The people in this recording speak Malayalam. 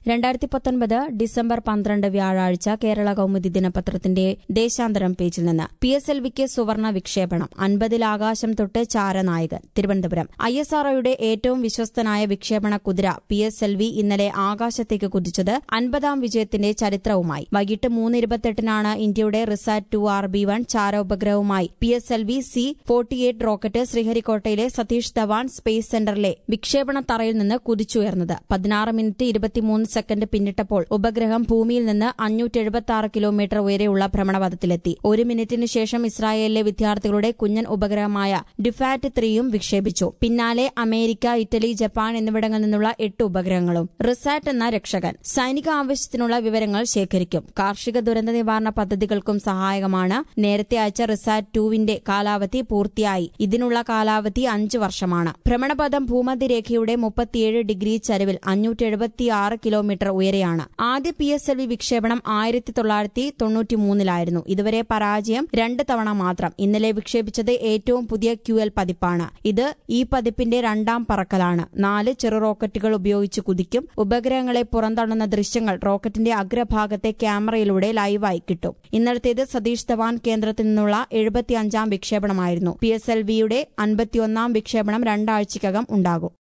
രണ്ടായിരത്തി പത്തൊൻപത് ഡിസംബർ പന്ത്രണ്ട് വ്യാഴാഴ്ച കേരള കൌമുദി ദിനപത്രത്തിന്റെ ദേശാന്തരം പേജിൽ നിന്ന് പി എസ് എൽ വിക്ക് സുവർണ വിക്ഷേപണം അൻപതിൽ ആകാശം തൊട്ട് ചാരനായകൻ തിരുവനന്തപുരം ഐ എസ് ആർഒയുടെ ഏറ്റവും വിശ്വസ്തനായ വിക്ഷേപണ കുതിര പി എസ് എൽ വി ഇന്നലെ ആകാശത്തേക്ക് കുതിച്ചത് അൻപതാം വിജയത്തിന്റെ ചരിത്രവുമായി വൈകിട്ട് മൂന്ന് ഇരുപത്തെട്ടിനാണ് ഇന്ത്യയുടെ RISAT two R B one ചാര ഉപഗ്രഹവുമായി P S L V C forty eight rocket ശ്രീഹരിക്കോട്ടയിലെ സതീഷ് ധവാൻ സ്പേസ് സെന്ററിലെ വിക്ഷേപണ തറയിൽ നിന്ന് കുതിച്ചുയർന്നത് പതിനാറ് മിനിറ്റ് ഇരുപത്തിമൂന്ന് സെക്കൻഡ് പിന്നിട്ടപ്പോൾ ഉപഗ്രഹം ഭൂമിയിൽ നിന്ന് അഞ്ഞൂറ്റി എഴുപത്തി ആറ് കിലോമീറ്റർ ഉയരെയുള്ള ഭ്രമണപഥത്തിലെത്തി ഒരു മിനിറ്റിന് ശേഷം ഇസ്രായേലിലെ വിദ്യാർത്ഥികളുടെ കുഞ്ഞൻ ഉപഗ്രഹമായ ഡിഫാറ്റ് ത്രീയും വിക്ഷേപിച്ചു പിന്നാലെ അമേരിക്ക ഇറ്റലി ജപ്പാൻ എന്നിവിടങ്ങളിൽ നിന്നുള്ള എട്ട് ഉപഗ്രഹങ്ങളും റിസാറ്റ് എന്ന രക്ഷകൻ സൈനിക ആവശ്യത്തിനുള്ള വിവരങ്ങൾ ശേഖരിക്കും കാർഷിക ദുരന്ത നിവാരണ പദ്ധതികൾക്കും സഹായകമാണ് നേരത്തെ അയച്ച റിസാറ്റ് ടൂവിന്റെ കാലാവധി പൂർത്തിയായി ഇതിനുള്ള കാലാവധി അഞ്ച് വർഷമാണ് ഭ്രമണപഥം ഭൂമധ്യരേഖയുടെ മുപ്പത്തിയേഴ് ഡിഗ്രി ചരിവിൽ അഞ്ഞൂറ്റി എഴുപത്തിയാറ് കിലോമീറ്റർ ഉയരെയാണ് ആദ്യ പി എസ് എൽ വി വിക്ഷേപണം ആയിരത്തി തൊള്ളായിരത്തി തൊണ്ണൂറ്റിമൂന്നിലായിരുന്നു ഇതുവരെ പരാജയം രണ്ട് തവണ മാത്രം ഇന്നലെ വിക്ഷേപിച്ചത് ഏറ്റവും പുതിയ ക്യു എൽ പതിപ്പാണ് ഇത് ഈ പതിപ്പിന്റെ രണ്ടാം പറക്കലാണ് നാല് ചെറു റോക്കറ്റുകൾ ഉപയോഗിച്ച് കുതിക്കും ഉപഗ്രഹങ്ങളെ പുറന്തള്ളുന്ന ദൃശ്യങ്ങൾ റോക്കറ്റിന്റെ അഗ്രഭാഗത്തെ ക്യാമറയിലൂടെ ലൈവായി കിട്ടും ഇന്നലത്തേത് സതീഷ് ധവാൻ കേന്ദ്രത്തിൽ നിന്നുള്ള എഴുപത്തിയഞ്ചാം വിക്ഷേപണമായിരുന്നു പി എസ് എൽ വിയുടെ അൻപത്തിയൊന്നാം വിക്ഷേപണം രണ്ടാഴ്ചയ്ക്കകം ഉണ്ടാകും